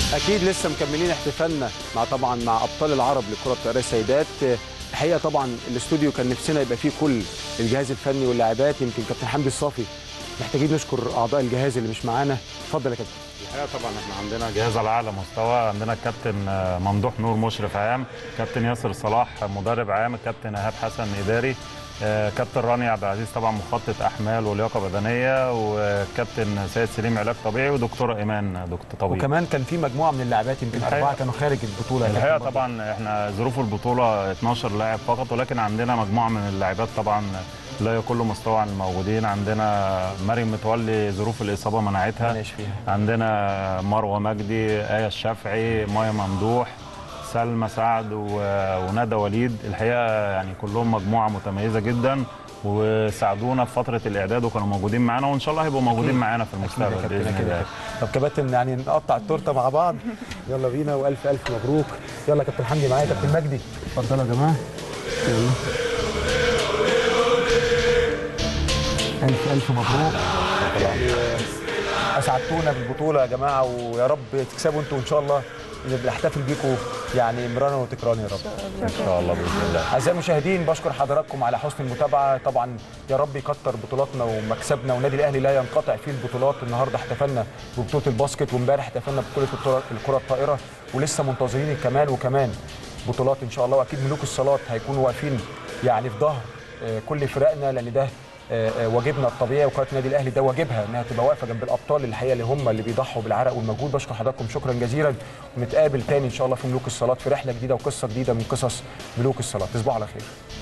اكيد لسه مكملين احتفالنا مع طبعا مع ابطال العرب لكره الطائره السيدات الحقيقه طبعا الاستوديو كان نفسنا يبقى فيه كل الجهاز الفني واللاعبات يمكن كابتن حمدي الصافي محتاجين نشكر اعضاء الجهاز اللي مش معانا اتفضل يا كابتن الحقيقه طبعا احنا عندنا جهاز على اعلى مستوى عندنا الكابتن ممدوح نور مشرف عام كابتن ياسر صلاح مدرب عام الكابتن ايهاب حسن اداري آه، كابتن رانيا عبد العزيز طبعا مخطط احمال ولياقه بدنيه وكابتن سيد سليم علاج طبيعي ودكتوره ايمان دكتور طبيب وكمان كان في مجموعه من اللاعبات يمكن الحقيقة- اربعه كانوا خارج البطوله يا الحقيقه كابتن برضه. طبعا احنا ظروف البطوله 12 لاعب فقط ولكن عندنا مجموعه من اللاعبات طبعا لا يقل مستوى عن الموجودين عندنا مريم متولي ظروف الاصابه منعتها ربنا يشفيها. عندنا مروه مجدي ايه الشافعي مايا ممدوح سلمى سعد و- وندى وليد الحقيقه يعني كلهم مجموعه متميزه جدا وساعدونا في فتره الاعداد وكانوا موجودين معانا وان شاء الله هيبقوا موجودين معانا في أكيد يا المستقبل كابتن، باذن أكيد يا الله كابتن. طب كباتن يعني نقطع التورته مع بعض يلا بينا والف الف مبروك يلا كابتن حمدي معايا كابتن مجدي اتفضلوا يا جماعه يلا الف الف مبروك يعني اسعدتونا بالبطوله يا جماعه ويا رب تكسبوا انتوا ان شاء الله نحتفل بيكم يعني مرانا وتكران يا رب ان شاء الله باذن الله اعزائي المشاهدين بشكر حضراتكم على حسن المتابعه طبعا يا رب يكتر بطولاتنا ومكسبنا والنادي الاهلي لا ينقطع فيه البطولات النهارده احتفلنا ببطوله الباسكت وامبارح احتفلنا ببطوله الكرة- الكره الطائره ولسه منتظرين كمان وكمان بطولات ان شاء الله واكيد ملوك الصالات هيكونوا واقفين يعني في ظهر آه، كل فرقنا لان ده آه، آه، واجبنا الطبيعي وقناه النادي الاهلي ده واجبها انها تبقى واقفه جنب الابطال الحقيقه اللي هم اللي بيضحوا بالعرق والمجهود بشكر حضراتكم شكرا جزيلا ونتقابل تاني ان شاء الله في ملوك الصالات في رحله جديده وقصه جديده من قصص ملوك الصالات تصبحوا على خير